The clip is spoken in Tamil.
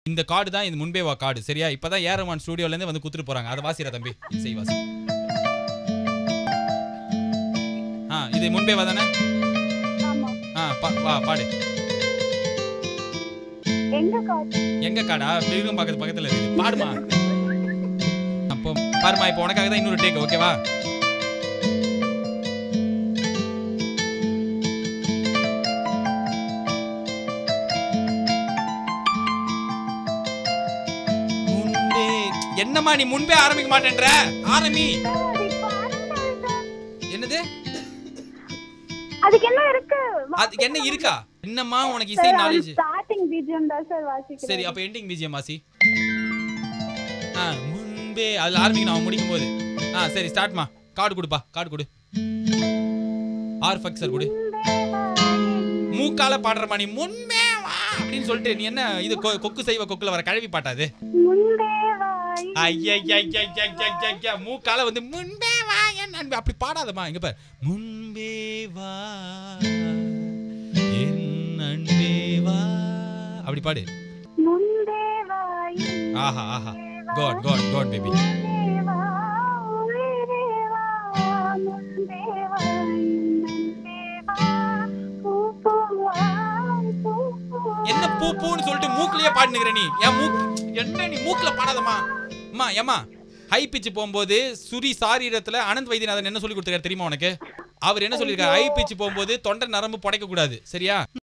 இந்த கார்டு தான் இது முன்பே வா கார்டு சரியா இப்பதான் ஏரமான் ஸ்டுடியோல இருந்து வந்து குத்துட்டு போறாங்க அதை வாசிடா தம்பி இசை வாசி ஆ இது முன்பே வா தானே ஆமா ஆ பா வா பாடு எங்க காட்டு எங்க காடா விருகம் பக்கத்து பக்கத்துல இருக்குது பாடுமா அப்போ பாருமா இப்போ உனக்காக தான் இன்னொரு டேக் ஓகேவா முன்பே என்னம்மா நீ முன்பே ஆரம்பிக்க மாட்டேன்ற ஆரம்பி அது இப்ப ஆரம்பிச்சாச்சு சார். என்னது அதுக்கு என்ன இருக்கு அதுக்கு என்ன இருக்கா என்னம்மா உனக்கு இசை நாலேஜ் ஸ்டார்டிங் பிஜிஎம் தான் சார் வாசிக்கிறேன் சரி அப்ப எண்டிங் பிஜிஎம் வாசி ஆ முன்பே அதுல ஆரம்பிக்கணும் அவன் முடிக்கும் போது ஆ சரி ஸ்டார்ட்மா கார்டு கொடுப்பா கார்டு கொடு ஆர் ஃபக் சார் கொடு மூக்கால பாடுறமா நீ முன்பே வா அப்படின்னு சொல்லிட்டு நீ என்ன இது கொ- கொக்கு செய்வ கொக்குல வர கழுவி பாட்டாது முன்பே வாய் ஐயா மூக்கால வந்து முன்பே வா என் அன்பே அப்படி பாடாதம்மா இங்க பாரு முன்பே வா என் அன்பே வா அப்படி பாடு முன்பே வாய் ஆஹா ஆஹா காட் காட் காட் பேபி முன்பே வா, உயிரே வா, முன்பே வாய், முன்பே வா, பூ பூவாய், பூ பூவாய். என்ன பூ பூன்னு சொல்லிட்டு மூக்குலயே பாடுனுங்கிற நீ என் மூக் என்ன நீ மூக்குல பாடாதம்மா அம்மா ஏம்மா ஹை பிச் போகும்போது சுரி சாரீரத்துல அனந்த் வைத்தியநாதன் என்ன சொல்லி கொடுத்துருக்காரு தெரியுமா உனக்கு அவர் என்ன சொல்லியிருக்காரு ஹை பிச் போகும்போது தொண்டை நரம்பு புடைக்க கூடாது சரியா